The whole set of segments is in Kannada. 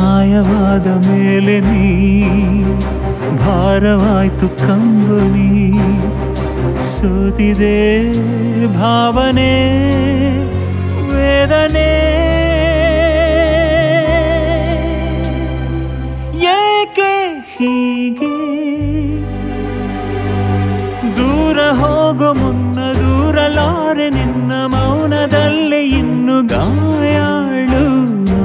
ಮಾಯವಾದ ಮೇಲೆ ನೀ ಭಾರವಾಯ್ತು ಕಂಬನಿ ಸೋತಿದೆ ಭಾವನೆ ವೇದನೆ ಏಕೆ ಹೀಗೆ ದೂರ ಹೋಗೋ ಮುನ್ನ ದೂರಲಾರೆ ನಿನ್ನ ಮೌನದಲ್ಲೇ ಇನ್ನು ಗಾಯಾಳು ನಾ.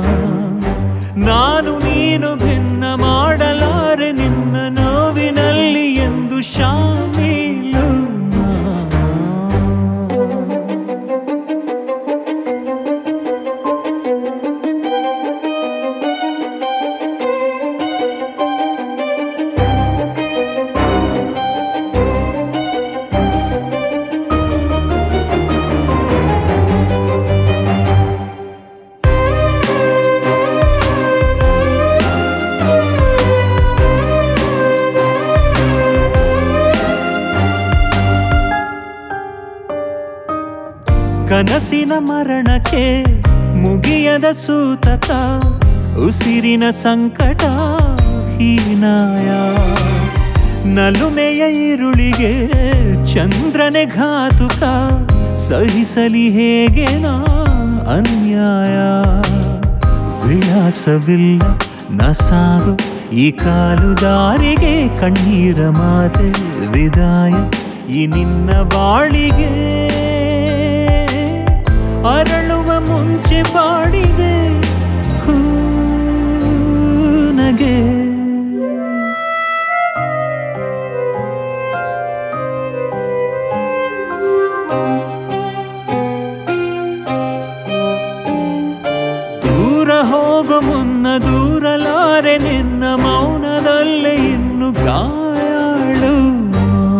ನಾನು ನೀನು ಭಿನ್ನ ಮಾಡಲಾರೆ ನಿನ್ನ ನೋವಿನಲ್ಲಿ ಎಂದು ಶಾಮೀಲು ನಾ. ಕನಸಿನ ಮರಣಕ್ಕೆ ಮುಗಿಯದ ಸೂತಕ ಉಸಿರಿನ ಸಂಕಟ ಹೀನಾಯ ನಲುಮೆಯ ಈರುಳಿಗೆ ಚಂದ್ರನೆ ಘಾತುಕ ಸಹಿಸಲಿ ಹೇಗೆ ನಾ ಅನ್ಯಾಯ ವಿಳಾಸವಿಲ್ಲ ನಸಾಗು ಈ ಕಾಲು ದಾರಿಗೆ ಕಣ್ಣೀರ ಮಾತೆ ವಿದಾಯ ಈ ನಿನ್ನ ಬಾಳಿಗೆ ಅರಳುವ ಮುಂಚೆ ಬಾಡಿದೆ ಹೂನಗೆ ದೂರ ಹೋಗೋ ಮುನ್ನ ದೂರಲಾರೆ ನಿನ್ನ ಮೌನದಲ್ಲೇ ಇನ್ನು ಗಾಯಾಳು ನಾ.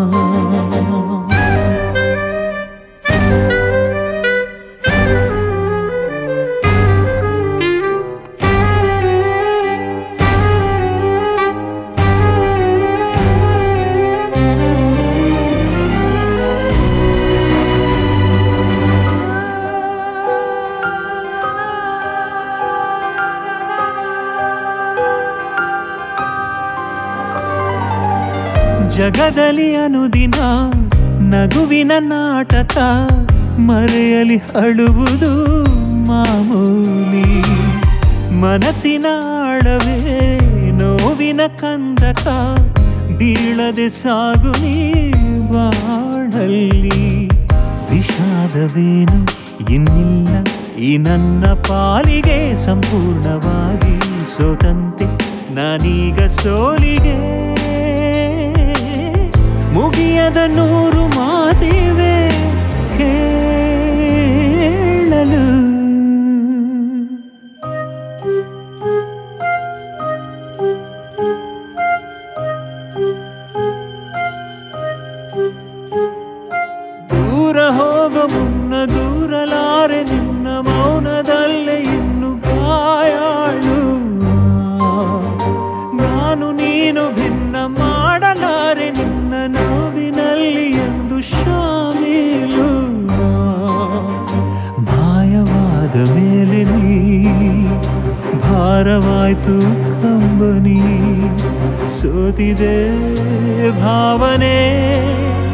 ಜಗದಲ್ಲಿ ಅನುದಿನ ನಗುವಿನ ನಾಟಕ ಮರೆಯಲಿ ಅಳುವುದು ಮಾಮೂಲಿ ಮನಸ್ಸಿನ ಆಳವೇ ನೋವಿನ ಕಂದಕ ಬೀಳದೆ ಸಾಗು ನೀ ಬಾಳಲ್ಲಿ ವಿಷಾದವೇನು ಇನ್ನಿಲ್ಲ ಈ ನನ್ನ ಪಾಲಿಗೆ ಸಂಪೂರ್ಣವಾಗಿ ಸೋತಂತೆ ನಾನೀಗ ಸೋಲಿಗೆ ಮುಗಿಯದ ನೂರು ಮಾತಿವೆ ಹೇಳಲು ದೂರ ಹೋಗೋ ಮುನ್ನ ದೂರಲಾರೆ ನಿನ್ನ ಮೌನದಲ್ಲೇ ಇನ್ನು ಗಾಯಾಳು ನಾನು ನೀನು ಭಿನ್ನ ಮಾಡಲಾರೆ ನಿನ್ನ ನೋವಿನಲ್ಲಿ ಎಂದು ಶಾಮೀಲು ಮಾಯವಾದ ಮೇಲೆ ನೀ ಭಾರವಾಯ್ತು ಕಂಬನಿ ಸೋತಿದೆ ಭಾವನೆ